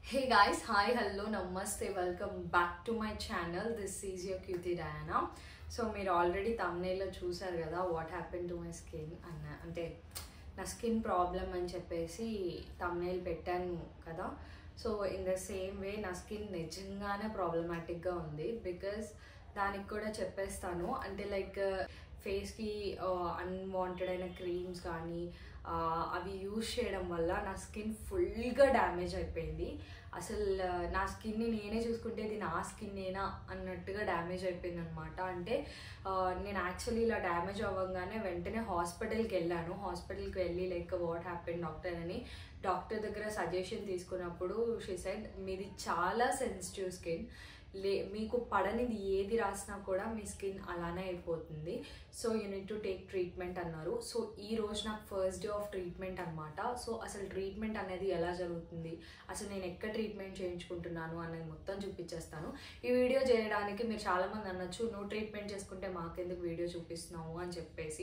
Hey guys, hi, hello, namaste, welcome back to my channel. This is your cutie Diana. So మీరు already తమ్నేలో చూసారు కదా what happen to my skin అన్న అంటే నా skin problem అని చెప్పేసి తమ్నేల్ పెట్టాను కదా so in the same way నా స్కిన్ నిజంగానే ప్రాబ్లమాటిక్గా ఉంది బికాస్ దానికి కూడా చెప్పేస్తాను అంటే లైక్ ఫేస్కి అన్వాంటెడ్ అయిన క్రీమ్స్ కానీ ఆ, అవి యూజ్ చేయడం వల్ల నా స్కిన్ ఫుల్గా డ్యామేజ్ అయిపోయింది అసలు ఆ, నా స్కిన్ని నేనే చూసుకుంటే ఇది నా స్కిన్నేనా అన్నట్టుగా డ్యామేజ్ అయిపోయింది అనమాట అంటే ఆ, నేను యాక్చువల్లీ ఇలా డ్యామేజ్ అవ్వగానే వెంటనే హాస్పిటల్కి వెళ్ళాను హాస్పిటల్కి వెళ్ళి లైక్ వాట్ హ్యాపెన్ డాక్టర్ అని డాక్టర్ దగ్గర సజెషన్ తీసుకున్నప్పుడు షీ సెడ్ మీది చాలా సెన్సిటివ్ స్కిన్ లే మీకు పడనిది ఏది రాసినా కూడా మీ స్కిన్ అలానే అయిపోతుంది so you need to take treatment అన్నారు సో ఈ రోజు నాకు ఫస్ట్ డే ఆఫ్ ట్రీట్మెంట్ అనమాట సో అసలు ట్రీట్మెంట్ అనేది ఎలా జరుగుతుంది అసలు నేను ఎక్కడ ట్రీట్మెంట్ చేయించుకుంటున్నాను అనేది మొత్తం చూపించేస్తాను ఈ వీడియో చేయడానికి మీరు చాలామంది అనొచ్చు నువ్వు ట్రీట్మెంట్ చేసుకుంటే మాకెందుకు వీడియో చూపిస్తున్నావు అని చెప్పేసి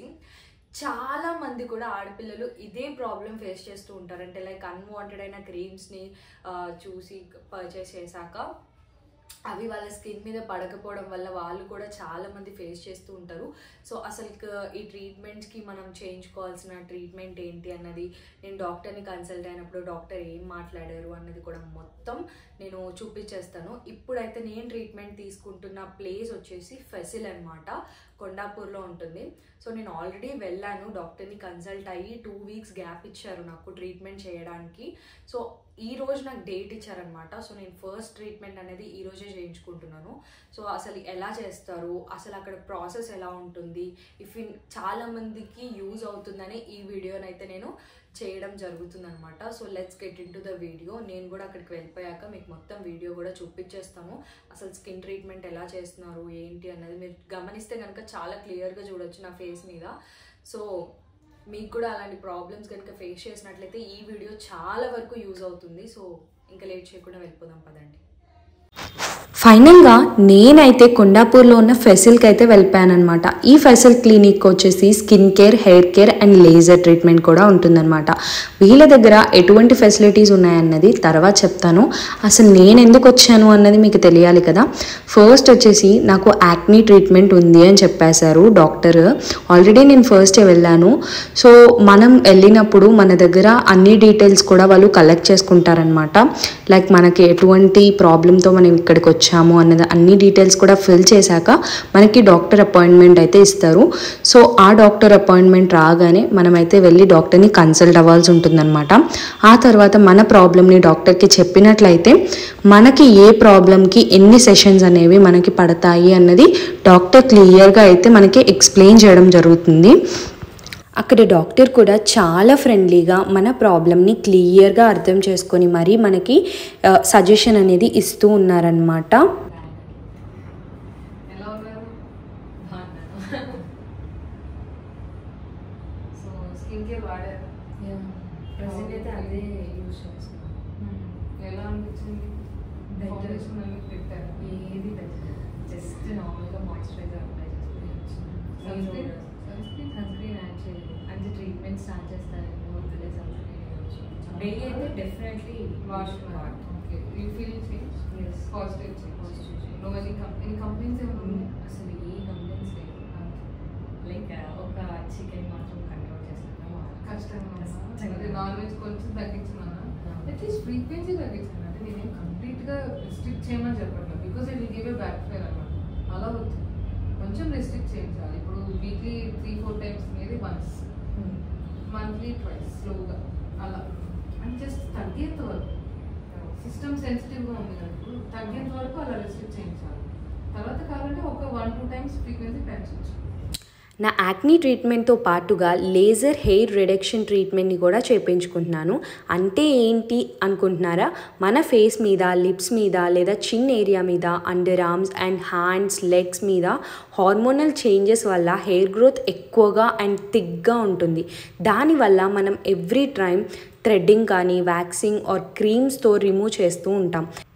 చాలా మంది కూడా ఆడపిల్లలు ఇదే ప్రాబ్లం ఫేస్ చేస్తూ ఉంటారు అంటే లైక్ అన్వాంటెడ్ అయిన క్రీమ్స్ని చూసి పర్చేస్ చేశాక అవి వాళ్ళ స్కిన్ మీద పడకపోవడం వల్ల వాళ్ళు కూడా చాలా మంది ఫేస్ చేస్తూ ఉంటారు సో అసలు ఈ ట్రీట్మెంట్స్కి మనం చేయించుకోవాల్సిన ట్రీట్మెంట్ ఏంటి అన్నది నేను డాక్టర్ని కన్సల్ట్ అయినప్పుడు డాక్టర్ ఏం మాట్లాడారు అన్నది కూడా మొత్తం నేను చూపించేస్తాను ఇప్పుడైతే నేను ట్రీట్మెంట్ తీసుకుంటున్న ప్లేస్ వచ్చేసి ఫెసిల్ అనమాట కొండాపూర్లో ఉంటుంది సో నేను ఆల్రెడీ వెళ్ళాను డాక్టర్ని కన్సల్ట్ అయ్యి టూ వీక్స్ గ్యాప్ ఇచ్చారు నాకు ట్రీట్మెంట్ చేయడానికి సో ఈ రోజు నాకు డేట్ ఇచ్చారనమాట సో నేను ఫస్ట్ ట్రీట్మెంట్ అనేది ఈ రోజే చేయించుకుంటున్నాను సో అసలు ఎలా చేస్తారు అసలు అక్కడ ప్రాసెస్ ఎలా ఉంటుంది ఇఫ్ ఇన్ చాలా మందికి యూజ్ అవుతుందని ఈ వీడియోనైతే నేను చేయడం జరుగుతుంది అనమాట so let's get into the video నేను కూడా అక్కడికి వెళ్ళిపోయాక మీకు మొత్తం వీడియో కూడా చూపించేస్తాను అసలు స్కిన్ ట్రీట్మెంట్ ఎలా చేస్తున్నారు ఏంటి అన్నది మీరు గమనిస్తే కనుక చాలా క్లియర్గా చూడొచ్చు నా ఫేస్ మీద సో మీకు కూడా అలాంటి ప్రాబ్లమ్స్ కనుక ఫేస్ చేసినట్లయితే ఈ వీడియో చాలా వరకు యూజ్ అవుతుంది సో ఇంకా లేట్ చేయకుండా వెళ్ళిపోదాం పదండి ఫైనల్గా నేనైతే కొండాపూర్లో ఉన్న ఫెసిల్కి అయితే వెళ్ళిపోయానమాట ఈ ఫెసిల్ క్లినిక్ వచ్చేసి skin care hair care and laser treatment కూడా ఉంటుందన్నమాట వీళ్ళ దగ్గర ఎటువంటి ఫెసిలిటీస్ ఉన్నాయన్నది తర్వాత చెప్తాను అసలు నేను ఎందుకు వచ్చాను అన్నది మీకు తెలియాలి కదా ఫస్ట్ వచ్చేసి నాకు యాక్నీ ట్రీట్మెంట్ ఉంది అని చెప్పేశారు డాక్టర్ ఆల్రెడీ నేను ఫస్టే వెళ్ళాను సో మనం వెళ్ళినప్పుడు మన దగ్గర అన్ని డీటెయిల్స్ కూడా వాళ్ళు కలెక్ట్ చేసుకుంటారనమాట లైక్ మనకి ఎటువంటి ప్రాబ్లంతో మనం ఇక్కడికి వచ్చాము అన్నది అన్ని డీటెయిల్స్ కూడా ఫిల్ చేశాక మనకి డాక్టర్ అపాయింట్మెంట్ అయితే ఇస్తారు సో ఆ డాక్టర్ అపాయింట్మెంట్ రాగానే మనమైతే వెళ్ళి డాక్టర్ని కన్సల్ట్ అవ్వాల్సి ఉంటుందన్నమాట ఆ తర్వాత మన ప్రాబ్లమ్ని డాక్టర్కి చెప్పినట్లయితే మనకి ఏ ప్రాబ్లంకి ఎన్ని సెషన్స్ అనేవి మనకి పడతాయి అన్నది డాక్టర్ క్లియర్గా అయితే మనకి ఎక్స్ప్లెయిన్ చేయడం జరుగుతుంది అక్కడ డాక్టర్ కూడా చాలా ఫ్రెండ్లీగా మన ప్రాబ్లమ్ని క్లియర్గా అర్థం చేసుకొని మరీ మనకి సజెషన్ అనేది ఇస్తూ ఉన్నారనమాట ఎలా ఉన్నారు బాగున్నాను సో స్కిన్ కేర్ వాడారు ప్రజెంట్ అయితే అదే యూజ్ చేస్తున్నాను ఎలా అనిపించింది Better. ఫౌండేషన్ అనేది పెట్టారు ఏది బెటర్ జస్ట్ నార్మల్గా మాయిశ్చరైజర్ అప్లై చేసుకుని Sunscreen? సన్ స్క్రీన్ యాడ్ చేయలేదు అంటే ట్రీట్మెంట్ స్టార్ట్ చేస్తారేమో వద్దులే సన్ స్క్రీన్ డైలీ అయితే definitely wash okay you feel change Yes. Positive change Positive change. No any any complaints ఏమైనా ఉన్నాయి అసలు ఏ కంప్లైంట్స్ లేవు లైక్ ఒక చికెన్ మాత్రం కంట్రోల్ చేస్తాను కష్టంగా కష్టంగా. అదే నాన్ వెజ్ కొంచెం తగ్గించినాను Yeah. అట్లీస్ట్ ఫ్రీక్వెన్సీ తగ్గించాను అంటే నేనేం కంప్లీట్గా రిస్ట్రిక్ట్ చేయమని చెప్పట్లేదు because it will give a backfire అనమాట అలా వద్దు కొంచెం రిస్ట్రిక్ట్ చేయించాలి ఇప్పుడు వీక్లీ త్రీ ఫోర్ టైమ్స్ అనేది వన్స్ మంత్లీ ట్వైస్ స్లోగా అలా అండ్ జస్ట్ తగ్గేంత వరకు సిస్టమ్ సెన్సిటివ్గా ఉంది కాబట్టి తగ్గేంత వరకు అలా రెస్ట్రిక్ట్ చేయించాలి తర్వాత కావాలంటే ఒక వన్ టూ టైమ్స్ ఫ్రీక్వెన్సీ పెంచవచ్చు నా యాక్నీ ట్రీట్మెంట్తో పాటుగా లేజర్ హెయిర్ రిడక్షన్ ట్రీట్మెంట్ని కూడా చేయించుకుంటున్నాను అంటే ఏంటి అనుకుంటున్నారా మన ఫేస్ మీద లిప్స్ మీద లేదా చిన్ ఏరియా మీద underarms and hands legs మీద హార్మోనల్ చేంజెస్ వల్ల హెయిర్ గ్రోత్ ఎక్కువగా అండ్ థిక్గా ఉంటుంది దానివల్ల మనం ఎవ్రీ టైం థ్రెడ్డింగ్ కానీ వ్యాక్సింగ్ ఆర్ క్రీమ్స్తో రిమూవ్ చేస్తూ ఉంటాం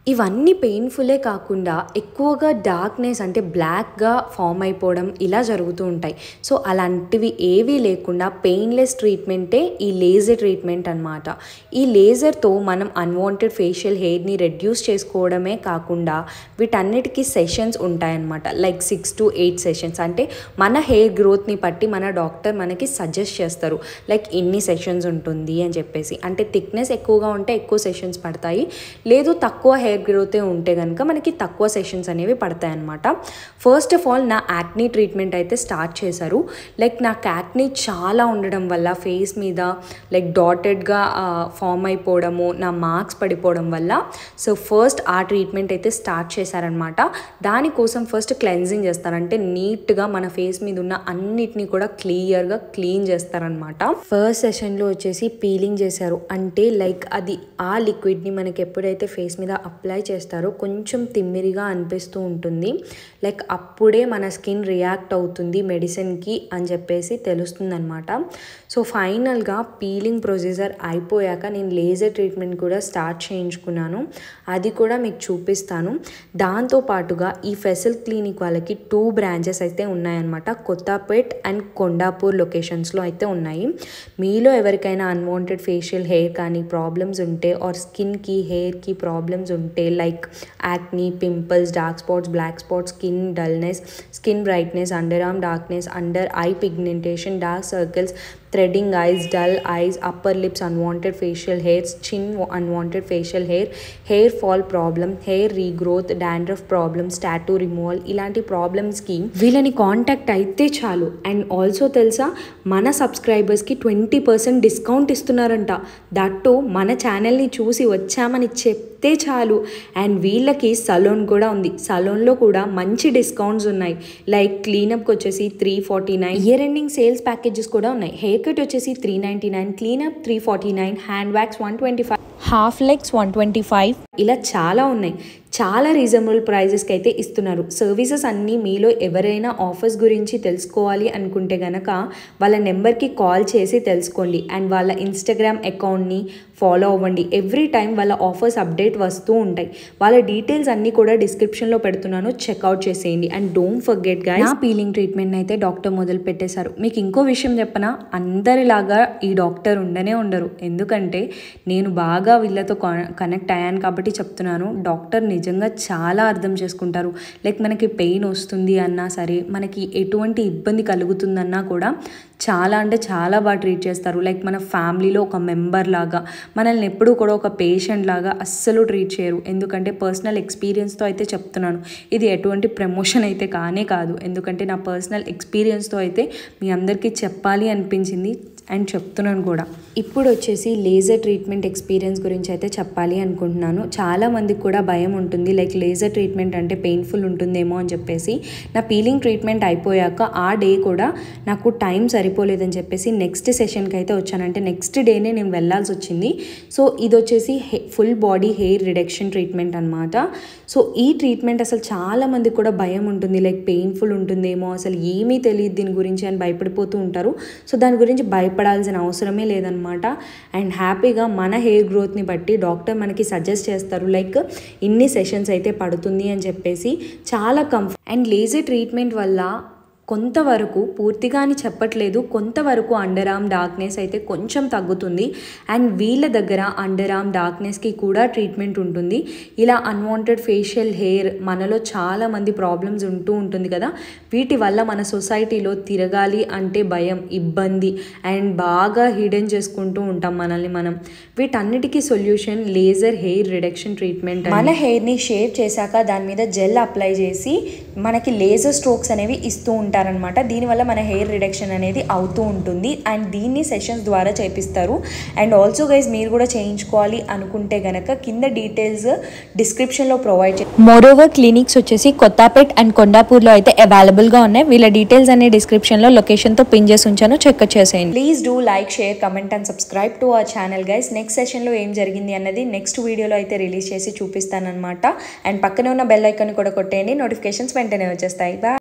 ఇవన్నీ పెయిన్ఫుల్లే కాకుండా ఎక్కువగా డార్క్నెస్ అంటే బ్లాక్గా ఫామ్ అయిపోవడం ఇలా జరుగుతూ ఉంటాయి సో అలాంటివి ఏవీ లేకుండా పెయిన్లెస్ ట్రీట్మెంటే ఈ లేజర్ ట్రీట్మెంట్ అనమాట ఈ లేజర్తో మనం అన్వాంటెడ్ ఫేషియల్ హెయిర్ని రెడ్యూస్ చేసుకోవడమే కాకుండా వీటన్నిటికీ సెషన్స్ ఉంటాయన్నమాట like six to eight sessions అంటే మన హెయిర్ గ్రోత్ని బట్టి మన డాక్టర్ మనకి సజెస్ట్ చేస్తారు లైక్ ఇన్ని సెషన్స్ ఉంటుంది అని చెప్పేసి అంటే థిక్నెస్ ఎక్కువగా ఉంటే ఎక్కువ సెషన్స్ పడతాయి లేదు తక్కువ హెయిర్ గ్రోతే ఉంటే కనుక మనకి తక్కువ సెషన్స్ అనేవి పడతాయి అనమాట ఫస్ట్ ఆఫ్ ఆల్ నా యాక్నీ ట్రీట్మెంట్ అయితే స్టార్ట్ చేశారు లైక్ నాకు యాక్నీ చాలా ఉండడం వల్ల ఫేస్ మీద లైక్ డాటెడ్గా ఫామ్ అయిపోవడము నా మార్క్స్ పడిపోవడం వల్ల సో ఫస్ట్ ఆ ట్రీట్మెంట్ అయితే స్టార్ట్ చేశారనమాట దానికోసం ఫస్ట్ క్లెన్జింగ్ చేస్తారంటే నీట్గా మన ఫేస్ మీద ఉన్న అన్నిటినీ కూడా క్లియర్గా క్లీన్ చేస్తారనమాట ఫస్ట్ సెషన్లో వచ్చేసి పీలింగ్ చేశారు అంటే లైక్ అది ఆ లిక్విడ్ని మనకి ఎప్పుడైతే ఫేస్ మీద అప్లై చేస్తారో కొంచెం తిమ్మిరిగా అనిపిస్తూ ఉంటుంది లైక్ అప్పుడే మన స్కిన్ రియాక్ట్ అవుతుంది మెడిసిన్కి అని చెప్పేసి తెలుస్తుంది అనమాట సో ఫైనల్గా పీలింగ్ ప్రొసీజర్ అయిపోయాక నేను లేజర్ ట్రీట్మెంట్ కూడా స్టార్ట్ చేయించుకున్నాను అది కూడా మీకు చూపిస్తాను దాంతో పాటుగా ఈ ఫెసల్ క్లినిక్ వాళ్ళకి టూ బ్రాంచెస్ అయితే ఉన్నాయన్నమాట కొత్తపేట్ అండ్ కొండాపూర్ లొకేషన్స్లో అయితే ఉన్నాయి మీలో ఎవరికైనా అన్వాంటెడ్ ఫేషియల్ హెయిర్ కానీ ప్రాబ్లమ్స్ ఉంటే ఆర్ స్కిన్కి హెయిర్కి ప్రాబ్లమ్స్ ఉంటే like acne pimples dark spots black spots skin dullness skin brightness under arm darkness under eye pigmentation dark circles threading eyes dull eyes upper lips unwanted facial hairs chin unwanted facial hair hair fall problem hair regrowth dandruff problems tattoo removal ఇలాంటి ప్రాబ్లమ్స్కి వీళ్ళని contact అయితే చాలు and also తెలుసా మన సబ్స్క్రైబర్స్కి twenty percent discount ఇస్తున్నారంట that మన ఛానల్ని చూసి వచ్చామని చెప్తే చాలు అండ్ వీళ్ళకి సలోన్ కూడా ఉంది సలోన్లో కూడా మంచి డిస్కౌంట్స్ ఉన్నాయి లైక్ క్లీనప్కి వచ్చేసి three forty nine year ending sales packages కూడా ఉన్నాయి హెయిర్ కట్ వచ్చేసి three ninety nine cleanup three forty nine hand wax one twenty five half legs one twenty five ఇలా చాలా ఉన్నాయి చాలా రీజనబుల్ ప్రైజెస్కి అయితే ఇస్తున్నారు సర్వీసెస్ అన్నీ మీలో ఎవరైనా ఆఫర్స్ గురించి తెలుసుకోవాలి అనుకుంటే గనక వాళ్ళ నెంబర్కి కాల్ చేసి తెలుసుకోండి అండ్ వాళ్ళ ఇన్స్టాగ్రామ్ అకౌంట్ని ఫాలో అవ్వండి ఎవ్రీ టైం వాళ్ళ ఆఫర్స్ అప్డేట్ వస్తూ ఉంటాయి వాళ్ళ డీటెయిల్స్ అన్నీ కూడా డిస్క్రిప్షన్లో పెడుతున్నాను చెక్అవుట్ చేసేయండి అండ్ డోంట్ ఫర్గెట్ గా నా పీలింగ్ ట్రీట్మెంట్ అయితే డాక్టర్ మొదలు పెట్టేశారు మీకు ఇంకో విషయం చెప్పనా అందరిలాగా ఈ డాక్టర్ ఉండనే ఉండరు ఎందుకంటే నేను బాగా వీళ్ళతో కనెక్ట్ అయ్యాను కాబట్టి చెప్తున్నాను డాక్టర్ నిజంగా చాలా అర్థం చేసుకుంటారు లైక్ మనకి పెయిన్ వస్తుంది అన్నా సరే మనకి ఎటువంటి ఇబ్బంది కలుగుతుందన్నా కూడా చాలా అంటే చాలా బాగా ట్రీట్ చేస్తారు లైక్ మన ఫ్యామిలీలో ఒక మెంబర్ లాగా మనల్ని ఎప్పుడూ కూడా ఒక పేషెంట్ లాగా అస్సలు ట్రీట్ చేయరు ఎందుకంటే పర్సనల్ ఎక్స్పీరియన్స్తో అయితే చెప్తున్నాను ఇది ఎటువంటి ప్రమోషన్ అయితే కానే కాదు ఎందుకంటే నా పర్సనల్ ఎక్స్పీరియన్స్తో అయితే మీ అందరికీ చెప్పాలి అనిపించింది అండ్ చెప్తున్నాను కూడా ఇప్పుడు వచ్చేసి లేజర్ ట్రీట్మెంట్ ఎక్స్పీరియన్స్ గురించి అయితే చెప్పాలి అనుకుంటున్నాను చాలా మందికి కూడా భయం ఉంటుంది లైక్ లేజర్ ట్రీట్మెంట్ అంటే పెయిన్ఫుల్ ఉంటుందేమో అని చెప్పేసి నా పీలింగ్ ట్రీట్మెంట్ అయిపోయాక ఆ డే కూడా నాకు టైం సరిపోలేదని చెప్పేసి నెక్స్ట్ సెషన్కి అయితే వచ్చానంటే నెక్స్ట్ డేనే నేను వెళ్ళాల్సి వచ్చింది సో ఇది వచ్చేసి full body hair reduction treatment అనమాట సో ఈ ట్రీట్మెంట్ అసలు చాలా మందికి కూడా భయం ఉంటుంది లైక్ పెయిన్ఫుల్ ఉంటుందేమో అసలు ఏమీ తెలియదు దీని గురించి అని భయపడిపోతూ ఉంటారు సో దాని గురించి భయపడాల్సిన అవసరమే లేదనమాట అండ్ హ్యాపీగా మన హెయిర్ గ్రోత్ని బట్టి డాక్టర్ మనకి సజెస్ట్ చేస్తారు లైక్ ఇన్ని సెషన్స్ అయితే పడుతుంది అని చెప్పేసి చాలా కంఫర్ట్ అండ్ లేజర్ ట్రీట్మెంట్ వల్ల కొంతవరకు పూర్తిగా అని చెప్పట్లేదు కొంతవరకు అండర్ ఆర్మ్ డార్క్నెస్ అయితే కొంచెం తగ్గుతుంది అండ్ వీళ్ళ దగ్గర అండర్ ఆర్మ్ డార్క్నెస్కి కూడా ట్రీట్మెంట్ ఉంటుంది ఇలా అన్వాంటెడ్ ఫేషియల్ హెయిర్ మనలో చాలా మంది ప్రాబ్లమ్స్ ఉంటూ ఉంటుంది కదా వీటి వల్ల మన సొసైటీలో తిరగాలి అంటే భయం ఇబ్బంది అండ్ బాగా హిడెన్ చేసుకుంటూ ఉంటాం మనల్ని మనం వీటన్నిటికీ solution laser hair reduction treatment మన హెయిర్ని షేవ్ చేశాక దాని మీద జెల్ అప్లై చేసి మనకి లేజర్ స్ట్రోక్స్ అనేవి ఇస్తూ ఉంటారనమాట దీనివల్ల మన హెయిర్ రిడక్షన్ అనేది అవుతూ ఉంటుంది అండ్ దీన్ని సెషన్స్ ద్వారా చేపిస్తారు అండ్ ఆల్సో గైజ్ మీరు కూడా చేయించుకోవాలి అనుకుంటే గనక కింద డీటెయిల్స్ డిస్క్రిప్షన్లో ప్రొవైడ్ చే మోరోవర్ క్లినిక్స్ వచ్చేసి కొత్తపేట్ అండ్ కొండాపూర్లో అయితే అవైలబుల్గా ఉన్నాయి వీళ్ళ డీటెయిల్స్ అనే డిస్క్రిప్షన్లో లొకేషన్తో పిన్ చేసి ఉంచాను చెక్ చేసేయండి please do like share comment and subscribe to our channel guys next సెషన్లో ఏం జరిగింది అన్నది నెక్స్ట్ వీడియోలో అయితే రిలీజ్ చేసి చూపిస్తానమాట అండ్ పక్కనే ఉన్న బెల్ ఐకాన్ కూడా కొట్టేయండి నోటిఫికేషన్స్ వెంటనే వచ్చేస్తాయి బాయ్